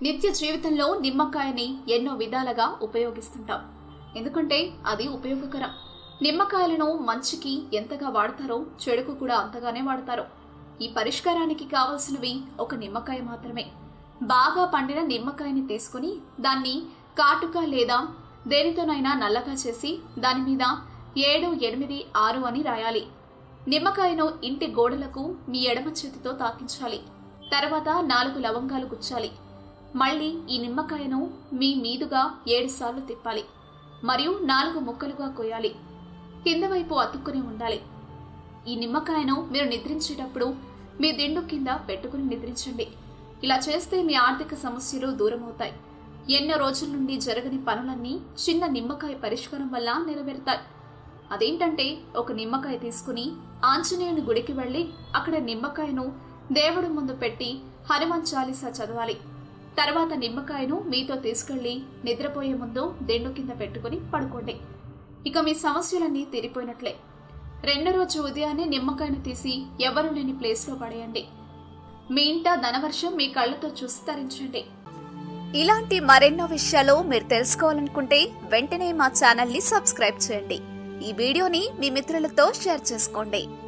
నిత్య జీవితంలో నిమ్మకాయని ఎన్నో విధాలుగా ఉపయోగిస్తుంటాం ఎందుకంటే అది ఉపయోగకరం నిమ్మకాయలను మంచికి ఎంతగా వాడతారో చెడుకు కూడా అంతగానే వాడతారు ఈ పరిష్కారానికి కావలసినవి ఒక నిమ్మకాయ మాత్రమే బాగా పండిన నిమ్మకాయని తీసుకుని దాన్ని కాటుక లేదా దేనితోనైనా నల్లగా చేసి దాని మీద ఏడు ఎనిమిది ఆరు అని రాయాలి నిమ్మకాయను ఇంటి గోడలకు మీ ఎడమ చేతితో తాకించాలి తర్వాత నాలుగు లవంగాలు గుచ్చాలి మళ్ళీ ఈ నిమ్మకాయను మీ మీదుగా ఏడు సార్లు తిప్పాలి మరియు నాలుగు ముక్కలుగా కొయ్యాలి కింద వైపు అతుక్కుని ఉండాలి ఈ నిమ్మకాయను మీరు నిద్రించేటప్పుడు మీ దిండు కింద పెట్టుకుని నిద్రించండి ఇలా చేస్తే మీ ఆర్థిక సమస్యలు దూరమవుతాయి ఎన్నో రోజుల నుండి జరగని పనులన్నీ చిన్న నిమ్మకాయ పరిష్కారం వల్ల నెరవేరుతాయి అదేంటంటే ఒక నిమ్మకాయ తీసుకుని ఆంజనేయుని గుడికి వెళ్ళి అక్కడ నిమ్మకాయను దేవుడి ముందు పెట్టి హనుమాన్ చాలీసా చదవాలి తర్వాత నిమ్మకాయను మీతో తీసుకెళ్లి నిద్రపోయే ముందు దెండు కింద పెట్టుకుని పడుకోండి ఇక మీ సమస్యలన్నీ తీరిపోయినట్లే రెండో రోజు ఉదయాన్నే నిమ్మకాయను తీసి ఎవరు లేని ప్లేస్లో పడేయండి మీ ఇంట ధనవర్షం మీ కళ్ళతో చూసి తరించండి ఇలాంటి మరెన్నో విషయాలు మీరు తెలుసుకోవాలనుకుంటే వెంటనే మా ఛానల్ ని సబ్స్క్రైబ్ చేయండి ఈ వీడియోని మీ మిత్రులతో షేర్ చేసుకోండి